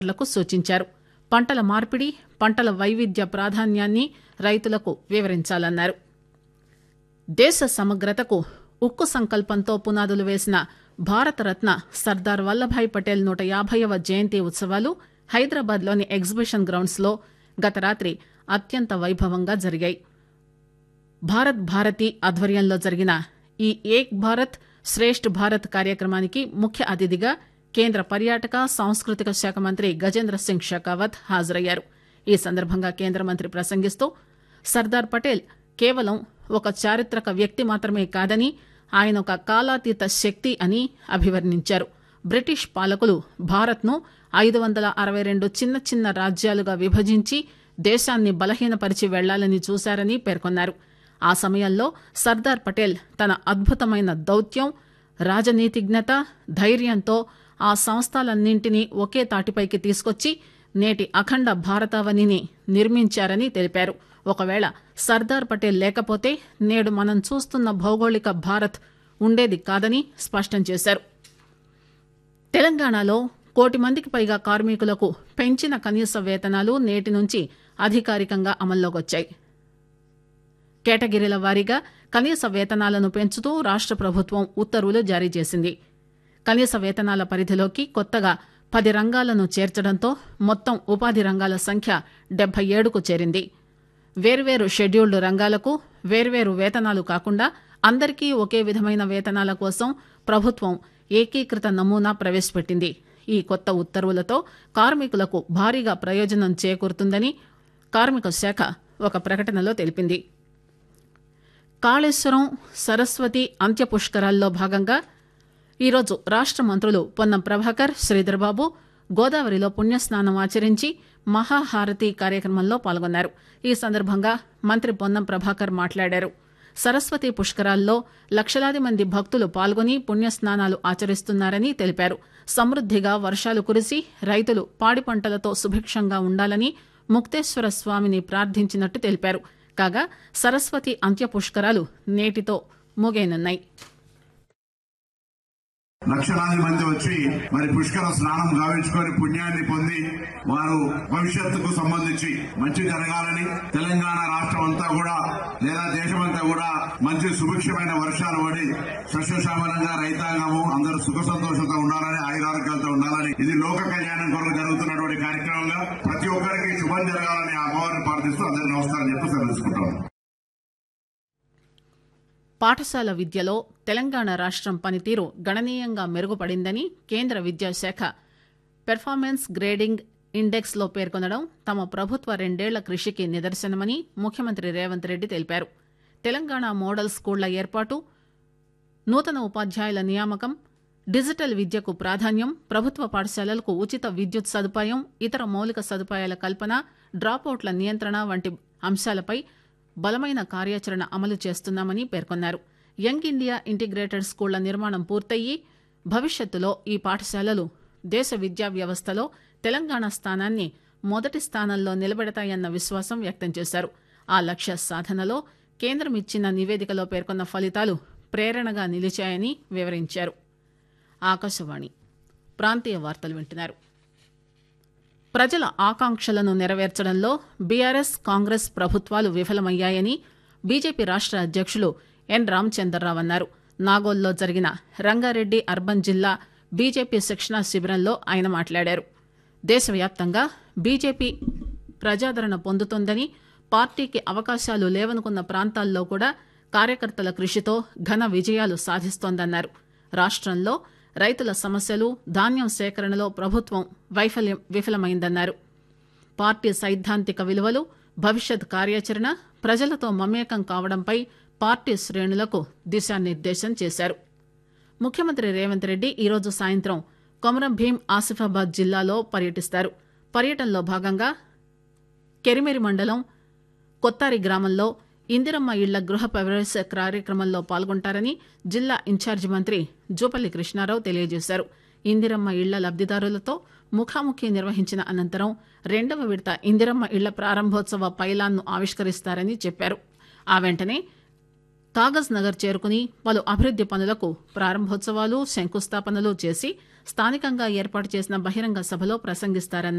లకు సూచించారు పంటల మార్పిడి పంటల వైవిధ్య ప్రాధాన్యాన్ని రైతులకు వివరించాలన్నారు దేశ సమగ్రతకు ఉక్కు సంకల్పంతో పునాదులు వేసిన భారతరత్న సర్దార్ వల్లభాయ్ పటేల్ నూట యాభైవ జయంతి ఉత్సవాలు హైదరాబాద్లోని ఎగ్జిబిషన్ గ్రౌండ్స్లో గత రాత్రి అత్యంత వైభవంగా జరిగాయి భారత్ భారతి ఆధ్వర్యంలో జరిగిన ఈ ఏక్ భారత్ శ్రేష్ఠ్ భారత్ కార్యక్రమానికి ముఖ్య అతిథిగా కేంద్ర పర్యాటక సాంస్కృతిక శాఖ మంత్రి గజేంద్ర సింగ్ షెకావత్ హాజరయ్యారు ఈ సందర్భంగా కేంద్ర మంత్రి ప్రసంగిస్తూ సర్దార్ పటేల్ కేవలం ఒక చారిత్రక వ్యక్తి మాత్రమే కాదని ఆయన ఒక కాలాతీత శక్తి అని అభివర్ణించారు బ్రిటిష్ పాలకులు భారత్ను ఐదు వందల అరవై రెండు చిన్న చిన్న రాజ్యాలుగా విభజించి దేశాన్ని బలహీనపరిచి వెళ్లాలని చూశారని పేర్కొన్నారు ఆ సమయంలో సర్దార్ పటేల్ తన అద్భుతమైన దౌత్యం రాజనీతిజ్ఞత ధైర్యంతో ఆ సంస్థలన్నింటినీ ఒకే తాటిపైకి తీసుకొచ్చి నేటి అఖండ భారతావనిని నిర్మించారని తెలిపారు ఒకవేళ సర్దార్ పటేల్ లేకపోతే నేడు మనం చూస్తున్న భౌగోళిక భారత్ ఉండేది కాదని స్పష్టం చేశారు తెలంగాణలో కోటి మందికి పైగా కార్మికులకు పెంచిన కనీస వేతనాలు నేటి నుంచి అధికారికంగా అమల్లోకి వచ్చాయి కేటగిరీల వారీగా కనీస వేతనాలను పెంచుతూ రాష్ట ప్రభుత్వం ఉత్తర్వులు జారీ చేసింది కనీస వేతనాల పరిధిలోకి కొత్తగా పది రంగాలను చేర్చడంతో మొత్తం ఉపాధి రంగాల సంఖ్య డెబ్బై ఏడుకు చేరింది వేర్వేరు షెడ్యూల్డ్ రంగాలకు వేర్వేరు వేతనాలు కాకుండా అందరికీ ఒకే విధమైన వేతనాల కోసం ప్రభుత్వం ఏకీకృత నమూనా ప్రవేశపెట్టింది ఈ కొత్త ఉత్తర్వులతో కార్మికులకు భారీగా ప్రయోజనం చేకూరుతుందని కార్మిక శాఖ ఒక ప్రకటనలో తెలిపింది కాళేశ్వరం సరస్వతి అంత్య పుష్కరాల్లో భాగంగా ఈరోజు రాష్ట మంత్రులు పొన్నం ప్రభాకర్ శ్రీధర్బాబు గోదావరిలో పుణ్యస్నానం ఆచరించి మహాహారతి కార్యక్రమంలో పాల్గొన్నారు ఈ సందర్భంగా మంత్రి పొన్నం ప్రభాకర్ మాట్లాడారు సరస్వతి పుష్కరాల్లో లక్షలాది మంది భక్తులు పాల్గొని పుణ్యస్నానాలు ఆచరిస్తున్నారని తెలిపారు సమృద్దిగా వర్షాలు కురిసి రైతులు పాడి పంటలతో సుభిక్షంగా ఉండాలని ముక్తేశ్వర స్వామిని ప్రార్థించినట్టు తెలిపారు కాగా సరస్వతి అంత్య పుష్కరాలు నేటితో ముగియనున్నాయి లక్షలాది మంది వచ్చి మరి పుష్కర స్నానం గావించుకొని పుణ్యాన్ని పొంది వారు భవిష్యత్తుకు సంబంధించి మంచి జరగాలని తెలంగాణ రాష్ట్రం అంతా కూడా లేదా దేశమంతా కూడా మంచి సుభిక్షమైన వర్షాలు పడి సస్యశ్యామలంగా రైతాంగము అందరూ సుఖ సంతోషంతో ఉండాలని ఆయురారోగ్యాలతో ఉండాలని ఇది లోక కళ్యాణం కొరకు జరుగుతున్నటువంటి కార్యక్రమంగా ప్రతి ఒక్కరికి శుభం జరగాలని ఆ అమ్మవారిని ప్రార్థిస్తూ అందరికీ నమస్కారం చెప్పి సెలవుకుంటాం పాఠశాల విద్యలో తెలంగాణ రాష్ట్రం పనితీరు గణనీయంగా మెరుగుపడిందని కేంద్ర విద్యాశాఖ పెర్ఫార్మెన్స్ గ్రేడింగ్ ఇండెక్స్ లో పేర్కొనడం తమ ప్రభుత్వ రెండేళ్ల కృషికి నిదర్శనమని ముఖ్యమంత్రి రేవంత్ రెడ్డి తెలిపారు తెలంగాణ మోడల్ స్కూళ్ల ఏర్పాటు నూతన ఉపాధ్యాయుల నియామకం డిజిటల్ విద్యకు ప్రాధాన్యం ప్రభుత్వ పాఠశాలలకు ఉచిత విద్యుత్ సదుపాయం ఇతర మౌలిక సదుపాయాల కల్పన డ్రాపౌట్ల నియంత్రణ వంటి అంశాలపై బలమైన కార్యాచరణ అమలు చేస్తున్నామని పేర్కొన్నారు యంగ్ ఇండియా ఇంటిగ్రేటెడ్ స్కూళ్ల నిర్మాణం పూర్తయి భవిష్యత్తులో ఈ పాఠశాలలు దేశ విద్యా వ్యవస్థలో తెలంగాణ స్థానాన్ని మొదటి స్థానంలో నిలబెడతాయన్న విశ్వాసం వ్యక్తం చేశారు ఆ లక్ష్య సాధనలో కేంద్రం ఇచ్చిన నివేదికలో పేర్కొన్న ఫలితాలు ప్రేరణగా నిలిచాయని వివరించారు ఆకాశవాణి ప్రాంతీయ వార్తలు వింటున్నారు ప్రజల ఆకాంక్షలను నెరవేర్చడంలో బీఆర్ఎస్ కాంగ్రెస్ ప్రభుత్వాలు విఫలమయ్యాయని బీజేపీ రాష్ట అధ్యక్షులు ఎన్ రామచంద్రరావు అన్నారు నాగోల్లో జరిగిన రంగారెడ్డి అర్బన్ జిల్లా బీజేపీ శిక్షణా శిబిరంలో ఆయన మాట్లాడారు దేశవ్యాప్తంగా బీజేపీ ప్రజాదరణ పొందుతోందని పార్టీకి అవకాశాలు లేవనుకున్న ప్రాంతాల్లో కూడా కార్యకర్తల కృషితో ఘన విజయాలు సాధిస్తోందన్నారు రాష్ట్రంలో రైతుల సమస్యలు ధాన్యం సేకరణలో ప్రభుత్వం వైఫల్యం విఫలమైందన్నారు పార్టీ సైద్ధాంతిక విలువలు భవిష్యత్ కార్యాచరణ ప్రజలతో మమేకం కావడంపై పార్టీ శ్రేణులకు దిశానిర్దేశం చేశారు ముఖ్యమంత్రి రేవంత్ రెడ్డి ఈరోజు సాయంత్రం కొమరం భీం ఆసిఫాబాద్ జిల్లాలో పర్యటిస్తారు పర్యటనలో భాగంగా కెరిమెరి మండలం కొత్తారి గ్రామంలో ఇందిరమ్మ ఇళ్ల గృహ ప్రవేశ కార్యక్రమంలో పాల్గొంటారని జిల్లా ఇన్ఛార్జి మంత్రి జూపల్లి కృష్ణారావు తెలియజేశారు ఇందిరమ్మ ఇళ్ల లబ్దిదారులతో ముఖాముఖి నిర్వహించిన అనంతరం రెండవ విడత ఇందిరమ్మ ఇళ్ల ప్రారంభోత్సవ పైలాన్ను ఆవిష్కరిస్తారని చెప్పారు ఆ వెంటనే కాగజ్ నగర్ చేరుకుని పలు అభివృద్ది పనులకు ప్రారంభోత్సవాలు శంకుస్థాపనలు చేసి స్థానికంగా ఏర్పాటు చేసిన బహిరంగ సభలో ప్రసంగిస్తారన్నారు